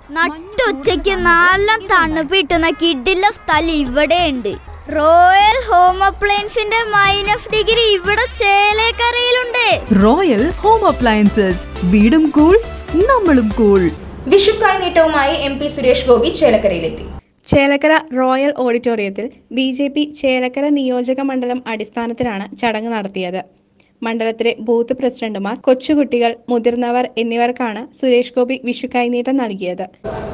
നട്ടുച്ചയ്ക്ക് നല്ല തണുപ്പിട്ടുന്ന കിഡിലെ സ്ഥലം ഇവിടെയുണ്ട് റോയൽ ഹോം അപ്ലയൻസിന്റെ മൈനസ് ഡിഗ്രി ഇവിടെ ചേലേക്കരയിലുണ്ട് റോയൽ ഹോം അപ്ലയൻസസ് വീടും കൂൾ നമ്മളും കൂൾ വിഷുക്കായ് നീട്ടവുമായി എം പി സുരേഷ് ഗോപി ചേലക്കരയിലെത്തി ചേലക്കര റോയൽ ഓഡിറ്റോറിയത്തിൽ ബി ജെ പി ചേലക്കര നിയോജക മണ്ഡലം അടിസ്ഥാനത്തിലാണ് ചടങ്ങ് നടത്തിയത് മണ്ഡലത്തിലെ ബൂത്ത് പ്രസിഡന്റുമാർ കൊച്ചുകുട്ടികൾ മുതിർന്നവർ എന്നിവർക്കാണ് സുരേഷ് ഗോപി വിഷു കൈനീട്ടം നൽകിയത്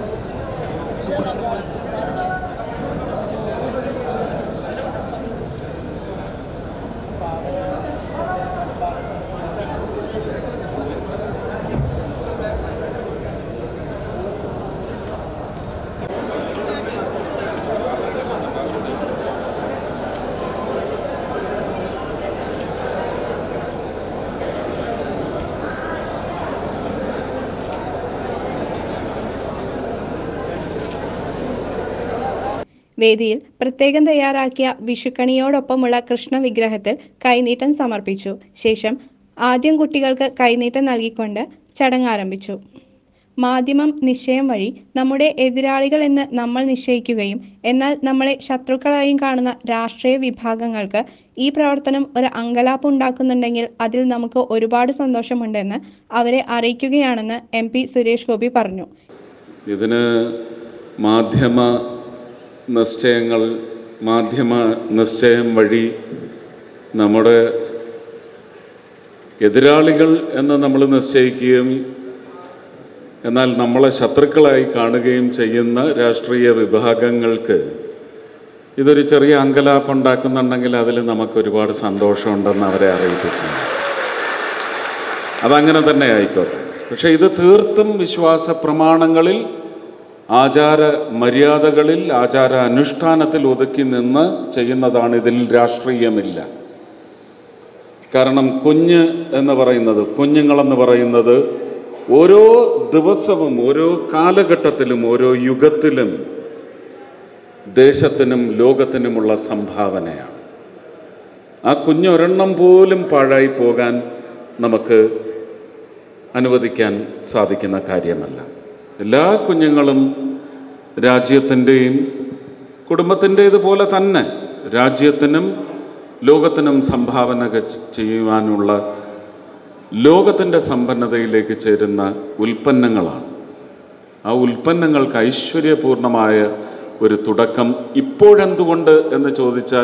വേദിയിൽ പ്രത്യേകം തയ്യാറാക്കിയ വിഷുക്കണിയോടൊപ്പമുള്ള കൃഷ്ണ വിഗ്രഹത്തിൽ കൈനീട്ടം സമർപ്പിച്ചു ശേഷം ആദ്യം കുട്ടികൾക്ക് കൈനീട്ടം നൽകിക്കൊണ്ട് ചടങ്ങ് ആരംഭിച്ചു മാധ്യമം നിശ്ചയം വഴി നമ്മുടെ എതിരാളികൾ എന്ന് നമ്മൾ നിശ്ചയിക്കുകയും എന്നാൽ നമ്മളെ ശത്രുക്കളായും കാണുന്ന രാഷ്ട്രീയ വിഭാഗങ്ങൾക്ക് ഈ പ്രവർത്തനം ഒരു അങ്കലാപ്പ് ഉണ്ടാക്കുന്നുണ്ടെങ്കിൽ അതിൽ നമുക്ക് ഒരുപാട് സന്തോഷമുണ്ടെന്ന് അവരെ അറിയിക്കുകയാണെന്ന് എം പി സുരേഷ് ഗോപി പറഞ്ഞു ഇതിന് മാധ്യമ നിശ്ചയങ്ങൾ മാധ്യമ നിശ്ചയം വഴി നമ്മുടെ എതിരാളികൾ എന്ന് നമ്മൾ നിശ്ചയിക്കുകയും എന്നാൽ നമ്മളെ ശത്രുക്കളായി കാണുകയും ചെയ്യുന്ന രാഷ്ട്രീയ വിഭാഗങ്ങൾക്ക് ഇതൊരു ചെറിയ അങ്കലാപ്പ് ഉണ്ടാക്കുന്നുണ്ടെങ്കിൽ അതിൽ നമുക്ക് ഒരുപാട് സന്തോഷമുണ്ടെന്ന് അവരെ അറിയിപ്പിക്കുന്നു അതങ്ങനെ തന്നെ ആയിക്കോട്ടെ പക്ഷെ ഇത് തീർത്തും വിശ്വാസ പ്രമാണങ്ങളിൽ ആചാര മര്യാദകളിൽ ആചാര അനുഷ്ഠാനത്തിൽ ഒതുക്കി നിന്ന് ചെയ്യുന്നതാണ് ഇതിൽ രാഷ്ട്രീയമില്ല കാരണം കുഞ്ഞ് എന്ന് പറയുന്നത് കുഞ്ഞുങ്ങളെന്ന് പറയുന്നത് ഓരോ ദിവസവും ഓരോ കാലഘട്ടത്തിലും ഓരോ യുഗത്തിലും ദേശത്തിനും ലോകത്തിനുമുള്ള സംഭാവനയാണ് ആ കുഞ്ഞൊരെണ്ണം പോലും പാഴായി പോകാൻ നമുക്ക് അനുവദിക്കാൻ സാധിക്കുന്ന കാര്യമല്ല എല്ലാ കുഞ്ഞുങ്ങളും രാജ്യത്തിൻ്റെയും കുടുംബത്തിൻ്റേതുപോലെ തന്നെ രാജ്യത്തിനും ലോകത്തിനും സംഭാവന ക- ചെയ്യുവാനുള്ള ലോകത്തിൻ്റെ സമ്പന്നതയിലേക്ക് ചേരുന്ന ഉൽപ്പന്നങ്ങളാണ് ആ ഉൽപ്പന്നങ്ങൾക്ക് ഐശ്വര്യപൂർണമായ ഒരു തുടക്കം ഇപ്പോഴെന്തുകൊണ്ട് എന്ന് ചോദിച്ചാൽ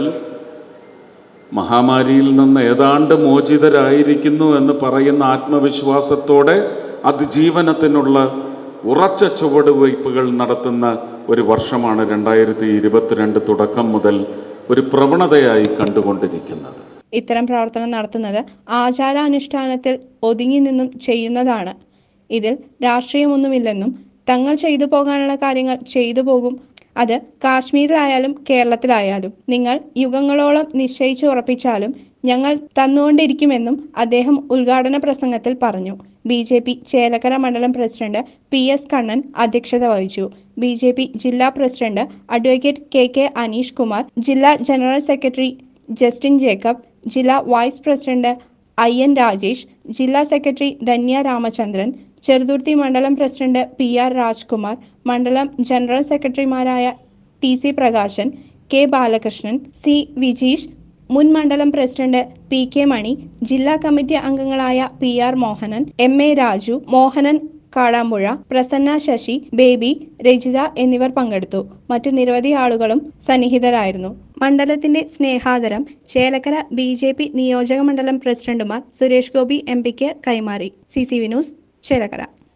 മഹാമാരിയിൽ നിന്ന് ഏതാണ്ട് മോചിതരായിരിക്കുന്നു എന്ന് പറയുന്ന ആത്മവിശ്വാസത്തോടെ അതിജീവനത്തിനുള്ള ഉറച്ച ചുവടുവയ്പ്പുകൾ നടത്തുന്ന ഒരു വർഷമാണ് രണ്ടായിരത്തി ഇരുപത്തിരണ്ട് തുടക്കം മുതൽ ഒരു പ്രവണതയായി കണ്ടുകൊണ്ടിരിക്കുന്നത് ഇത്തരം പ്രവർത്തനം നടത്തുന്നത് ആചാരാനുഷ്ഠാനത്തിൽ ഒതുങ്ങി നിന്നും ചെയ്യുന്നതാണ് ഇതിൽ രാഷ്ട്രീയമൊന്നുമില്ലെന്നും തങ്ങൾ ചെയ്തു പോകാനുള്ള കാര്യങ്ങൾ ചെയ്തു പോകും അത് കാശ്മീരിലായാലും കേരളത്തിലായാലും നിങ്ങൾ യുഗങ്ങളോളം നിശ്ചയിച്ചു ഉറപ്പിച്ചാലും ഞങ്ങൾ തന്നുകൊണ്ടിരിക്കുമെന്നും അദ്ദേഹം ഉദ്ഘാടന പ്രസംഗത്തിൽ പറഞ്ഞു ബി ജെ പി ചേലക്കര മണ്ഡലം പ്രസിഡന്റ് പി എസ് കണ്ണൻ അധ്യക്ഷത വഹിച്ചു ബി ജെ പി ജില്ലാ president advocate K K Aneesh Kumar ജില്ലാ ജനറൽ സെക്രട്ടറി ജസ്റ്റിൻ ജേക്കബ് ജില്ലാ vice president I N Rajesh ജില്ലാ സെക്രട്ടറി ധന്യ രാമചന്ദ്രൻ ചെറുതുർത്തി മണ്ഡലം പ്രസിഡന്റ് പി ആർ രാജ്കുമാർ മണ്ഡലം ജനറൽ സെക്രട്ടറിമാരായ T C Prakashan K Balakrishnan C Vijeesh മുൻ മണ്ഡലം പ്രസിഡന്റ് പി കെ മണി ജില്ലാ കമ്മിറ്റി അംഗങ്ങളായ P R Mohanan M A Raju Mohanan Kadampuzha Prasanna Sasi Baby Rajitha എന്നിവർ പങ്കെടുത്തു മറ്റു നിരവധി ആളുകളും സന്നിഹിതരായിരുന്നു മണ്ഡലത്തിന്റെ സ്നേഹാദരം ചേലക്കര ബി ജെ പി നിയോജക മണ്ഡലം പ്രസിഡന്റുമാർ സുരേഷ് ഗോപി എം പിക്ക് കൈമാറി C C V news Chelakkara